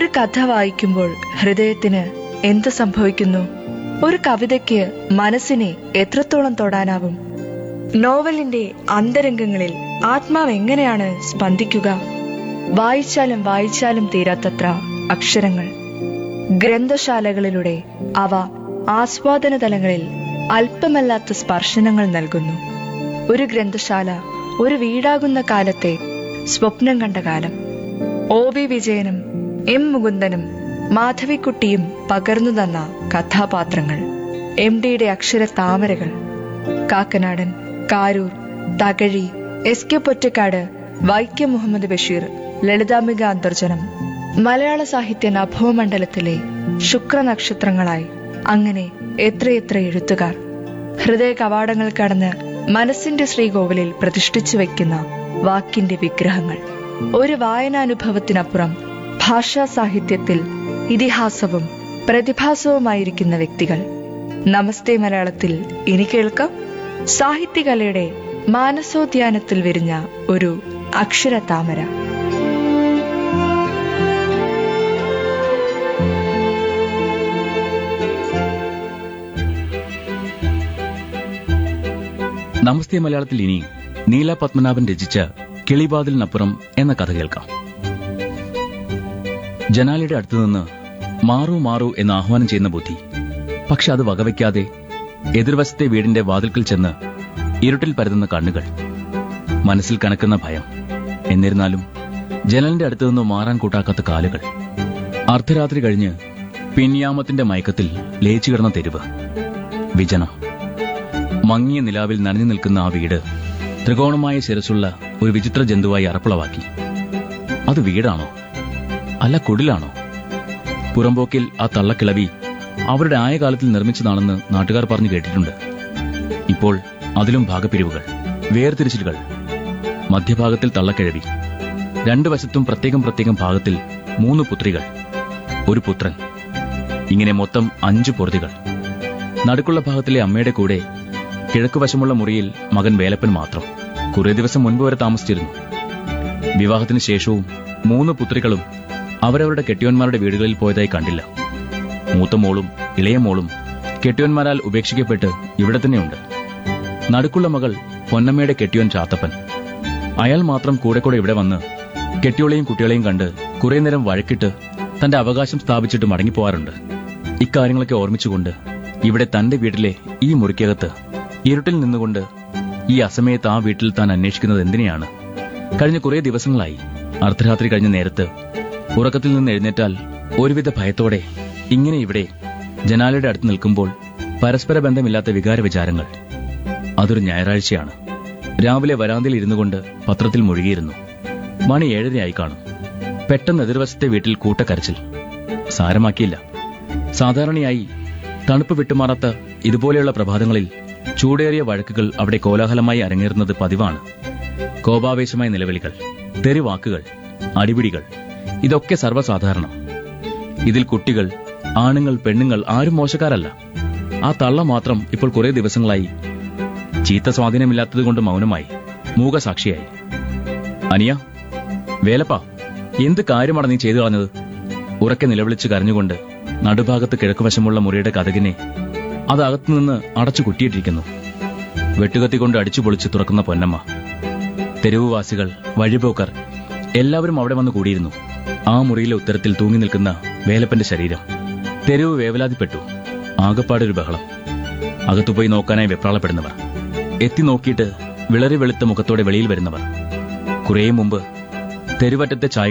ഒരു കഥ വായിക്കുമ്പോൾ ഹൃദയത്തിന് എന്ത് സംഭവിക്കുന്നു ഒരു കവിതയ്ക്ക് മനസ്സിനെ എത്രത്തോളം തൊടാനാവും നോവലിന്റെ അന്തരംഗങ്ങളിൽ ആത്മാവ് എങ്ങനെയാണ് സ്പന്ദിക്കുക വായിച്ചാലും വായിച്ചാലും തീരാത്തത്ര അക്ഷരങ്ങൾ ഗ്രന്ഥശാലകളിലൂടെ അവ ആസ്വാദന തലങ്ങളിൽ അല്പമല്ലാത്ത സ്പർശനങ്ങൾ നൽകുന്നു ഒരു ഗ്രന്ഥശാല ഒരു വീടാകുന്ന കാലത്തെ സ്വപ്നം കണ്ട കാലം ഒ വി വിജയനും എം മുകുന്ദനും മാധവിക്കുട്ടിയും പകർന്നു തന്ന കഥാപാത്രങ്ങൾ എം ഡിയുടെ അക്ഷര താമരകൾ കാക്കനാടൻ കാരൂർ തകഴി എസ് കെ പൊറ്റക്കാട് വൈക്കം മുഹമ്മദ് ബഷീർ ലളിതാംബിക അന്തർജനം മലയാള സാഹിത്യ നഭോമണ്ഡലത്തിലെ ശുക്രനക്ഷത്രങ്ങളായി അങ്ങനെ എത്രയെത്ര എഴുത്തുകാർ ഹൃദയ കവാടങ്ങൾ കടന്ന് മനസ്സിന്റെ ശ്രീകോവിലിൽ പ്രതിഷ്ഠിച്ചു വെക്കുന്ന വാക്കിന്റെ വിഗ്രഹങ്ങൾ ഒരു വായനാനുഭവത്തിനപ്പുറം ഭാഷാ സാഹിത്യത്തിൽ ഇതിഹാസവും പ്രതിഭാസവുമായിരിക്കുന്ന വ്യക്തികൾ നമസ്തേ മലയാളത്തിൽ ഇനി കേൾക്കാം സാഹിത്യകലയുടെ മാനസോദ്യാനത്തിൽ വിരിഞ്ഞ ഒരു അക്ഷര താമര നമസ്തേ മലയാളത്തിൽ ഇനി നീല പത്മനാഭൻ രചിച്ച കിളിവാതിലിനപ്പുറം എന്ന കഥ കേൾക്കാം ജനാലയുടെ അടുത്തുനിന്ന് മാറൂ മാറൂ എന്ന് ആഹ്വാനം ചെയ്യുന്ന ബുദ്ധി പക്ഷെ അത് വകവയ്ക്കാതെ എതിർവശത്തെ വീടിന്റെ വാതിൽക്കൽ ചെന്ന് ഇരുട്ടിൽ പരതുന്ന കണ്ണുകൾ മനസ്സിൽ കണക്കുന്ന ഭയം എന്നിരുന്നാലും ജനലിന്റെ അടുത്തുനിന്ന് മാറാൻ കൂട്ടാക്കാത്ത കാലുകൾ അർദ്ധരാത്രി കഴിഞ്ഞ് പിന്യാമത്തിന്റെ മയക്കത്തിൽ ലയിച്ചു കിടന്ന തെരുവ് വിജനം മങ്ങിയ നിലാവിൽ നനഞ്ഞു നിൽക്കുന്ന ആ വീട് ത്രികോണമായ ശിരസുള്ള ഒരു വിചിത്ര ജന്തുവായി അറപ്പളവാക്കി അത് വീടാണോ അല്ല കുടിലാണോ പുറമ്പോക്കിൽ ആ തള്ളക്കിളവി അവരുടെ ആയ കാലത്തിൽ നിർമ്മിച്ചതാണെന്ന് നാട്ടുകാർ പറഞ്ഞു കേട്ടിട്ടുണ്ട് ഇപ്പോൾ അതിലും ഭാഗപ്പിരിവുകൾ വേർതിരിച്ചിലുകൾ മധ്യഭാഗത്തിൽ തള്ളക്കിഴവി രണ്ടു വശത്തും പ്രത്യേകം പ്രത്യേകം ഭാഗത്തിൽ മൂന്ന് പുത്രികൾ ഒരു പുത്രൻ ഇങ്ങനെ മൊത്തം അഞ്ചു പൊറുതികൾ നടുക്കുള്ള ഭാഗത്തിലെ അമ്മയുടെ കൂടെ കിഴക്കുവശമുള്ള മുറിയിൽ മകൻ വേലപ്പൻ മാത്രം കുറെ ദിവസം മുൻപ് വരെ താമസിച്ചിരുന്നു വിവാഹത്തിന് ശേഷവും മൂന്ന് പുത്രികളും അവരവരുടെ കെട്ടിയോന്മാരുടെ വീടുകളിൽ പോയതായി കണ്ടില്ല മൂത്ത മോളും ഇളയ മോളും കെട്ടിയോന്മാരാൽ ഉപേക്ഷിക്കപ്പെട്ട് ഇവിടെ തന്നെയുണ്ട് നടുക്കുള്ള മകൾ പൊന്നമ്മയുടെ കെട്ടിയോൻ ചാത്തപ്പൻ അയാൾ മാത്രം കൂടെ കൂടെ ഇവിടെ വന്ന് കെട്ടിയോളെയും കുട്ടികളെയും കണ്ട് കുറെ നേരം വഴക്കിട്ട് തന്റെ അവകാശം സ്ഥാപിച്ചിട്ട് മടങ്ങിപ്പോവാറുണ്ട് ഇക്കാര്യങ്ങളൊക്കെ ഓർമ്മിച്ചുകൊണ്ട് ഇവിടെ തന്റെ വീട്ടിലെ ഈ മുറിക്കകത്ത് ഇരുട്ടിൽ നിന്നുകൊണ്ട് ഈ അസമയത്ത് ആ വീട്ടിൽ താൻ അന്വേഷിക്കുന്നത് എന്തിനെയാണ് കഴിഞ്ഞ കുറെ ദിവസങ്ങളായി അർദ്ധരാത്രി കഴിഞ്ഞ നേരത്ത് ഉറക്കത്തിൽ നിന്ന് എഴുന്നേറ്റാൽ ഒരുവിധ ഭയത്തോടെ ഇങ്ങനെ ഇവിടെ ജനാലയുടെ അടുത്ത് നിൽക്കുമ്പോൾ പരസ്പര ബന്ധമില്ലാത്ത വികാര വിചാരങ്ങൾ അതൊരു ഞായറാഴ്ചയാണ് രാവിലെ വരാന്തയിൽ ഇരുന്നു കൊണ്ട് പത്രത്തിൽ മുഴുകിയിരുന്നു മണി ഏഴരയായി കാണും പെട്ടെന്ന് എതിർവശത്തെ വീട്ടിൽ കൂട്ടക്കരച്ചിൽ സാരമാക്കിയില്ല സാധാരണയായി തണുപ്പ് വിട്ടുമാറാത്ത ഇതുപോലെയുള്ള പ്രഭാതങ്ങളിൽ ചൂടേറിയ വഴക്കുകൾ അവിടെ കോലാഹലമായി അരങ്ങേറുന്നത് പതിവാണ് കോപാവേശമായ നിലവിളികൾ തെറിവാക്കുകൾ അടിപിടികൾ ഇതൊക്കെ സർവ്വസാധാരണം ഇതിൽ കുട്ടികൾ ആണുങ്ങൾ പെണ്ണുങ്ങൾ ആരും മോശക്കാരല്ല ആ തള്ള മാത്രം ഇപ്പോൾ കുറെ ദിവസങ്ങളായി ചീത്ത സ്വാധീനമില്ലാത്തതുകൊണ്ട് മൗനമായി മൂകസാക്ഷിയായി അനിയ വേലപ്പ എന്ത് കാര്യമാണ് നീ ചെയ്തു കളഞ്ഞത് ഉറക്കെ നിലവിളിച്ച് കരഞ്ഞുകൊണ്ട് നടുഭാഗത്ത് കിഴക്കുവശമുള്ള മുറിയുടെ കഥകിനെ അത് അകത്തുനിന്ന് അടച്ചു കുറ്റിയിട്ടിരിക്കുന്നു വെട്ടുകത്തി കൊണ്ട് അടിച്ചു പൊളിച്ച് തുറക്കുന്ന പൊന്നമ്മ തെരുവുവാസികൾ വഴിപോക്കർ എല്ലാവരും അവിടെ വന്ന് കൂടിയിരുന്നു ആ മുറിയിലെ ഉത്തരത്തിൽ തൂങ്ങി നിൽക്കുന്ന വേലപ്പന്റെ ശരീരം തെരുവ് വേവലാതിപ്പെട്ടു ആകപ്പാടൊരു ബഹളം അകത്തുപോയി നോക്കാനായി വെപ്രാളപ്പെടുന്നവർ എത്തി നോക്കിയിട്ട് വിളറി വെളുത്ത മുഖത്തോടെ വെളിയിൽ വരുന്നവർ കുറേ മുമ്പ് തെരുവറ്റത്തെ ചായ